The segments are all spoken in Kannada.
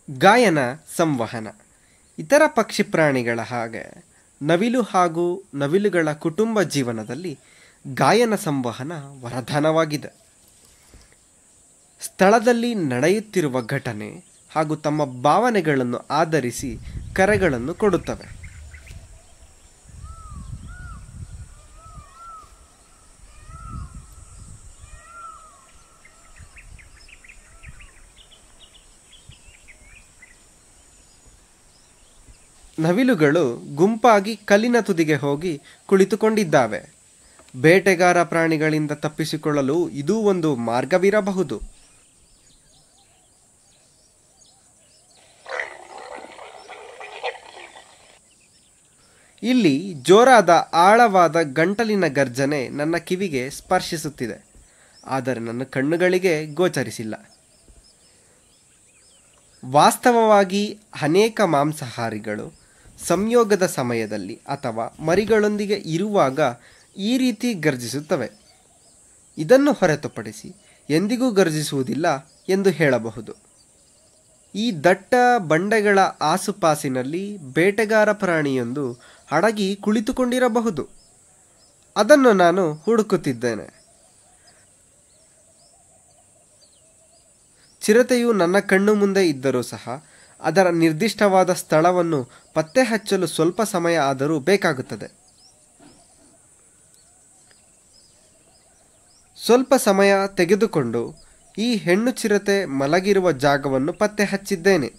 ಗಾಯನ ಸಂವಹನ ಇತರ ಪಕ್ಷಿ ಪ್ರಾಣಿಗಳ ಹಾಗೆ ನವಿಲು ಹಾಗೂ ನವಿಲುಗಳ ಕುಟುಂಬ ಜೀವನದಲ್ಲಿ ಗಾಯನ ಸಂವಹನ ವರದಾನವಾಗಿದೆ ಸ್ಥಳದಲ್ಲಿ ನಡೆಯುತ್ತಿರುವ ಘಟನೆ ಹಾಗೂ ತಮ್ಮ ಭಾವನೆಗಳನ್ನು ಆಧರಿಸಿ ಕರೆಗಳನ್ನು ಕೊಡುತ್ತವೆ ನವಿಲುಗಳು ಗುಂಪಾಗಿ ಕಲ್ಲಿನ ತುದಿಗೆ ಹೋಗಿ ಕುಳಿತುಕೊಂಡಿದ್ದಾವೆ ಬೇಟೆಗಾರ ಪ್ರಾಣಿಗಳಿಂದ ತಪ್ಪಿಸಿಕೊಳ್ಳಲು ಇದೂ ಒಂದು ಮಾರ್ಗವಿರಬಹುದು ಇಲ್ಲಿ ಜೋರಾದ ಆಳವಾದ ಗಂಟಲಿನ ಗರ್ಜನೆ ನನ್ನ ಕಿವಿಗೆ ಸ್ಪರ್ಶಿಸುತ್ತಿದೆ ಆದರೆ ನನ್ನ ಕಣ್ಣುಗಳಿಗೆ ಗೋಚರಿಸಿಲ್ಲ ವಾಸ್ತವವಾಗಿ ಅನೇಕ ಮಾಂಸಾಹಾರಿಗಳು ಸಂಯೋಗದ ಸಮಯದಲ್ಲಿ ಅಥವಾ ಮರಿಗಳೊಂದಿಗೆ ಇರುವಾಗ ಈ ರೀತಿ ಗರ್ಜಿಸುತ್ತವೆ ಇದನ್ನು ಹೊರತುಪಡಿಸಿ ಎಂದಿಗೂ ಗರ್ಜಿಸುವುದಿಲ್ಲ ಎಂದು ಹೇಳಬಹುದು ಈ ದಟ್ಟ ಬಂಡೆಗಳ ಆಸುಪಾಸಿನಲ್ಲಿ ಬೇಟೆಗಾರ ಪ್ರಾಣಿಯೊಂದು ಅಡಗಿ ಕುಳಿತುಕೊಂಡಿರಬಹುದು ಅದನ್ನು ನಾನು ಹುಡುಕುತ್ತಿದ್ದೇನೆ ಚಿರತೆಯು ನನ್ನ ಕಣ್ಣು ಮುಂದೆ ಇದ್ದರೂ ಸಹ ಅದರ ನಿರ್ದಿಷ್ಟವಾದ ಸ್ಥಳವನ್ನು ಪತ್ತೆ ಹಚ್ಚಲು ಸ್ವಲ್ಪ ಸಮಯ ಆದರೂ ಬೇಕಾಗುತ್ತದೆ ಸ್ವಲ್ಪ ಸಮಯ ತೆಗೆದುಕೊಂಡು ಈ ಹೆಣ್ಣು ಚಿರತೆ ಮಲಗಿರುವ ಜಾಗವನ್ನು ಪತ್ತೆ ಹಚ್ಚಿದ್ದೇನೆ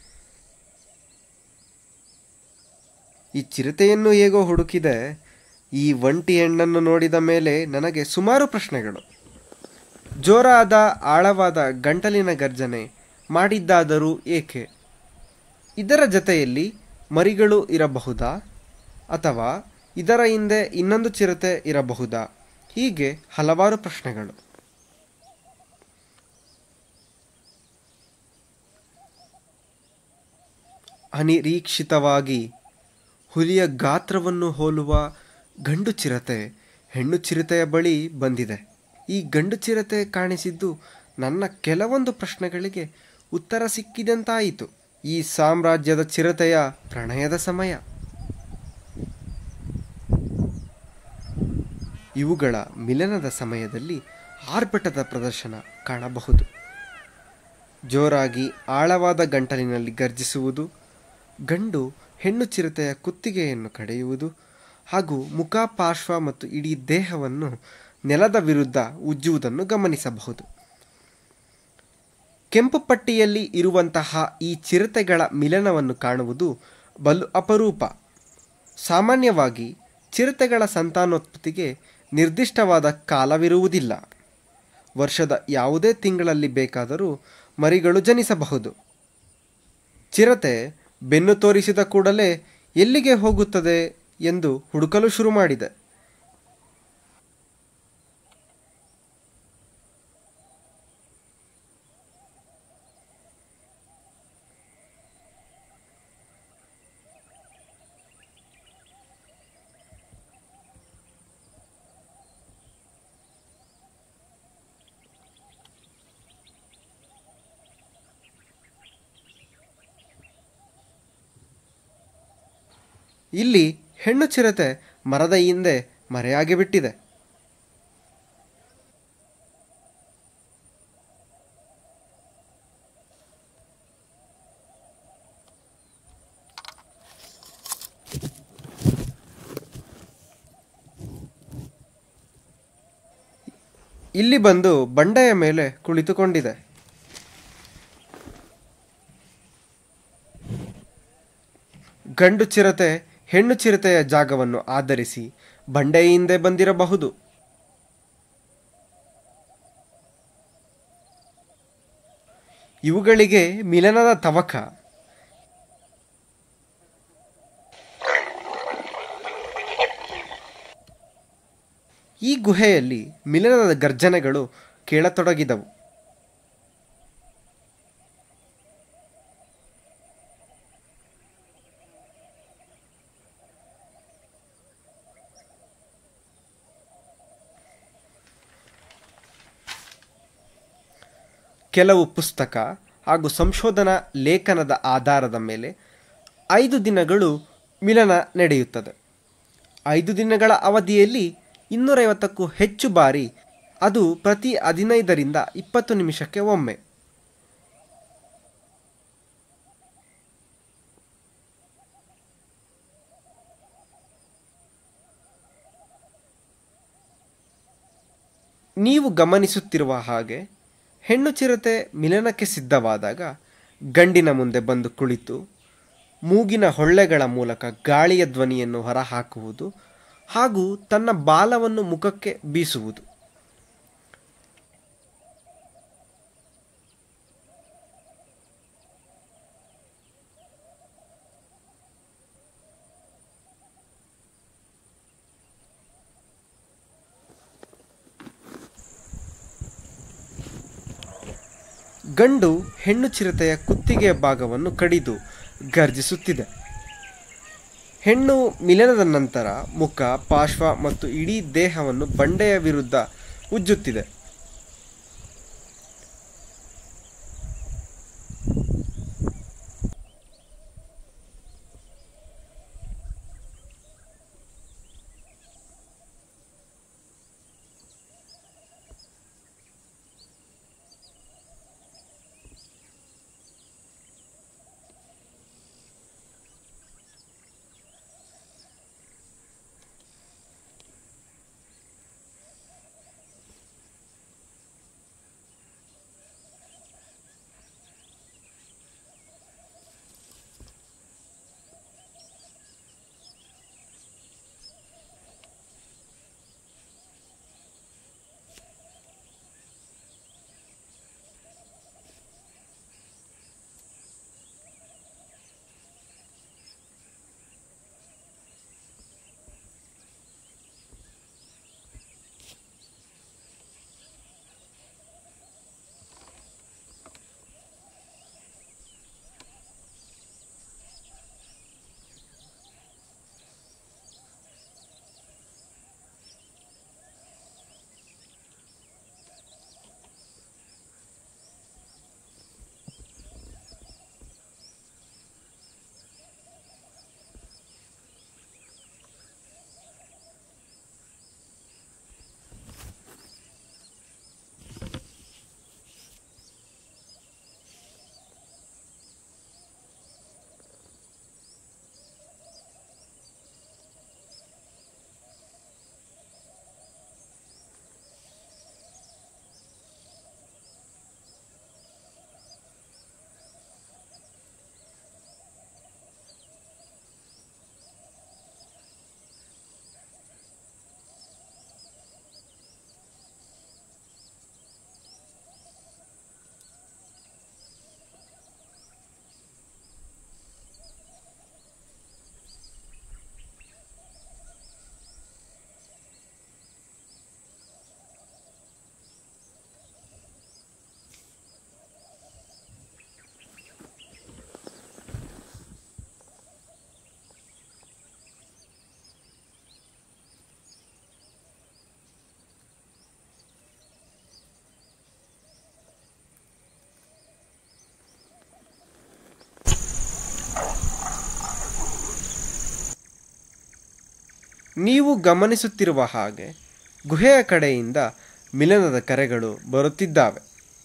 ಈ ಚಿರತೆಯನ್ನು ಹೇಗೋ ಹುಡುಕಿದೆ ಈ ಒಂಟಿ ಹೆಣ್ಣನ್ನು ನೋಡಿದ ಮೇಲೆ ನನಗೆ ಸುಮಾರು ಪ್ರಶ್ನೆಗಳು ಜೋರಾದ ಆಳವಾದ ಗಂಟಲಿನ ಗರ್ಜನೆ ಮಾಡಿದ್ದಾದರೂ ಏಕೆ ಇದರ ಜೊತೆಯಲ್ಲಿ ಮರಿಗಳು ಇರಬಹುದಾ ಅಥವಾ ಇದರ ಹಿಂದೆ ಇನ್ನೊಂದು ಚಿರತೆ ಇರಬಹುದಾ ಹೀಗೆ ಹಲವಾರು ಪ್ರಶ್ನೆಗಳು ಅನಿರೀಕ್ಷಿತವಾಗಿ ಹುಲಿಯ ಗಾತ್ರವನ್ನು ಹೋಲುವ ಗಂಡು ಚಿರತೆ ಹೆಣ್ಣು ಚಿರತೆಯ ಬಳಿ ಬಂದಿದೆ ಈ ಗಂಡು ಚಿರತೆ ಕಾಣಿಸಿದ್ದು ನನ್ನ ಕೆಲವೊಂದು ಪ್ರಶ್ನೆಗಳಿಗೆ ಉತ್ತರ ಸಿಕ್ಕಿದಂತಾಯಿತು ಈ ಸಾಮ್ರಾಜ್ಯದ ಚಿರತೆಯ ಪ್ರಣಯದ ಸಮಯ ಇವುಗಳ ಮಿಲನದ ಸಮಯದಲ್ಲಿ ಆರ್ಭಟದ ಪ್ರದರ್ಶನ ಕಾಣಬಹುದು ಜೋರಾಗಿ ಆಳವಾದ ಗಂಟಲಿನಲ್ಲಿ ಗರ್ಜಿಸುವುದು ಗಂಡು ಹೆಣ್ಣು ಚಿರತೆಯ ಕುತ್ತಿಗೆಯನ್ನು ಕಡೆಯುವುದು ಹಾಗೂ ಮುಖ ಪಾರ್ಶ್ವ ಮತ್ತು ಇಡೀ ದೇಹವನ್ನು ನೆಲದ ವಿರುದ್ಧ ಉಜ್ಜುವುದನ್ನು ಗಮನಿಸಬಹುದು ಕೆಂಪು ಪಟ್ಟಿಯಲ್ಲಿ ಇರುವಂತಹ ಈ ಚಿರತೆಗಳ ಮಿಲನವನ್ನು ಕಾಣುವುದು ಬಲು ಅಪರೂಪ ಸಾಮಾನ್ಯವಾಗಿ ಚಿರತೆಗಳ ಸಂತಾನೋತ್ಪತ್ತಿಗೆ ನಿರ್ದಿಷ್ಟವಾದ ಕಾಲವಿರುವುದಿಲ್ಲ ವರ್ಷದ ಯಾವುದೇ ತಿಂಗಳಲ್ಲಿ ಬೇಕಾದರೂ ಮರಿಗಳು ಜನಿಸಬಹುದು ಚಿರತೆ ಬೆನ್ನು ತೋರಿಸಿದ ಕೂಡಲೇ ಎಲ್ಲಿಗೆ ಹೋಗುತ್ತದೆ ಎಂದು ಹುಡುಕಲು ಶುರು ಮಾಡಿದೆ ಇಲ್ಲಿ ಹೆಣ್ಣು ಚಿರತೆ ಮರದ ಹಿಂದೆ ಮರೆಯಾಗಿ ಬಿಟ್ಟಿದೆ ಇಲ್ಲಿ ಬಂದು ಬಂಡೆಯ ಮೇಲೆ ಕುಳಿತುಕೊಂಡಿದೆ ಗಂಡು ಚಿರತೆ ಹೆಣ್ಣು ಚಿರತೆಯ ಜಾಗವನ್ನು ಆಧರಿಸಿ ಬಂಡೆಯ ಹಿಂದೆ ಬಂದಿರಬಹುದು ಇವುಗಳಿಗೆ ಮಿಲನದ ತವಕ ಈ ಗುಹೆಯಲ್ಲಿ ಮಿಲನದ ಗರ್ಜನೆಗಳು ಕೇಳತೊಡಗಿದವು ಕೆಲವು ಪುಸ್ತಕ ಹಾಗೂ ಸಂಶೋಧನಾ ಲೇಖನದ ಆಧಾರದ ಮೇಲೆ ಐದು ದಿನಗಳು ಮಿಲನ ನಡೆಯುತ್ತದೆ ಐದು ದಿನಗಳ ಅವಧಿಯಲ್ಲಿ ಇನ್ನೂರೈವತ್ತಕ್ಕೂ ಹೆಚ್ಚು ಬಾರಿ ಅದು ಪ್ರತಿ ಹದಿನೈದರಿಂದ ಇಪ್ಪತ್ತು ನಿಮಿಷಕ್ಕೆ ಒಮ್ಮೆ ನೀವು ಗಮನಿಸುತ್ತಿರುವ ಹಾಗೆ ಹೆಣ್ಣು ಚಿರತೆ ಮಿಲನಕ್ಕೆ ಸಿದ್ಧವಾದಾಗ ಗಂಡಿನ ಮುಂದೆ ಬಂದು ಕುಳಿತು ಮೂಗಿನ ಹೊಳ್ಳೆಗಳ ಮೂಲಕ ಗಾಳಿಯ ಧ್ವನಿಯನ್ನು ಹೊರಹಾಕುವುದು ಹಾಗೂ ತನ್ನ ಬಾಲವನ್ನು ಮುಖಕ್ಕೆ ಬೀಸುವುದು ಗಂಡು ಹೆಣ್ಣು ಚಿರತೆಯ ಕುತ್ತಿಗೆಯ ಭಾಗವನ್ನು ಕಡಿದು ಗರ್ಜಿಸುತ್ತಿದೆ ಹೆಣ್ಣು ಮಿಲನದ ನಂತರ ಮುಖ ಪಾರ್ಶ್ವ ಮತ್ತು ಇಡೀ ದೇಹವನ್ನು ಬಂಡೆಯ ವಿರುದ್ಧ ಉಜ್ಜುತ್ತಿದೆ ನೀವು ಗಮನಿಸುತ್ತಿರುವ ಹಾಗೆ ಗುಹೆಯ ಕಡೆಯಿಂದ ಮಿಲನದ ಕರೆಗಳು ಬರುತ್ತಿದ್ದಾವೆ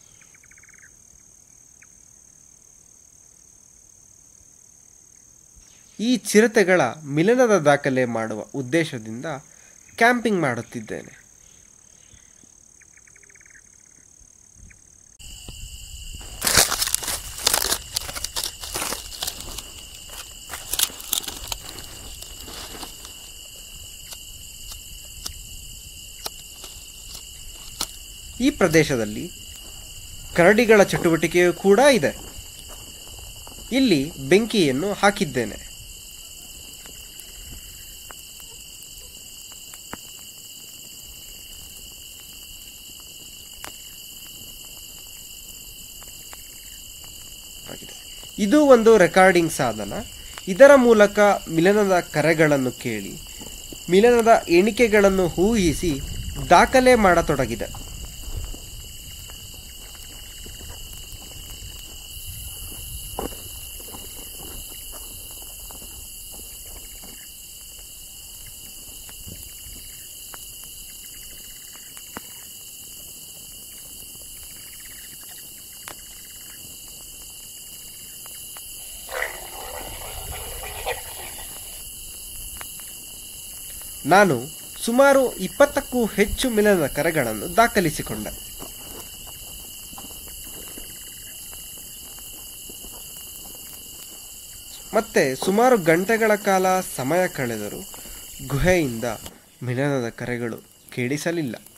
ಈ ಚಿರತೆಗಳ ಮಿಲನದ ದಾಖಲೆ ಮಾಡುವ ಉದ್ದೇಶದಿಂದ ಕ್ಯಾಂಪಿಂಗ್ ಮಾಡುತ್ತಿದ್ದೇನೆ ಈ ಪ್ರದೇಶದಲ್ಲಿ ಕರಡಿಗಳ ಚಟುವಟಿಕೆಯೂ ಕೂಡ ಇದೆ ಇಲ್ಲಿ ಬೆಂಕಿಯನ್ನು ಹಾಕಿದ್ದೇನೆ ಆಗಿದೆ. ಇದು ಒಂದು ರೆಕಾರ್ಡಿಂಗ್ ಸಾಧನ ಇದರ ಮೂಲಕ ಮಿಲನದ ಕರೆಗಳನ್ನು ಕೇಳಿ ಮಿಲನದ ಎಣಿಕೆಗಳನ್ನು ಊಹಿಸಿ ದಾಖಲೆ ಮಾಡತೊಡಗಿದೆ ನಾನು ಸುಮಾರು ಇಪ್ಪತ್ತಕ್ಕೂ ಹೆಚ್ಚು ಮಿಲನದ ಕರೆಗಳನ್ನು ದಾಖಲಿಸಿಕೊಂಡೆ ಮತ್ತೆ ಸುಮಾರು ಗಂಟೆಗಳ ಕಾಲ ಸಮಯ ಕಳೆದರೂ ಗುಹೆಯಿಂದ ಮಿಲನದ ಕರೆಗಳು ಕೇಳಿಸಲಿಲ್ಲ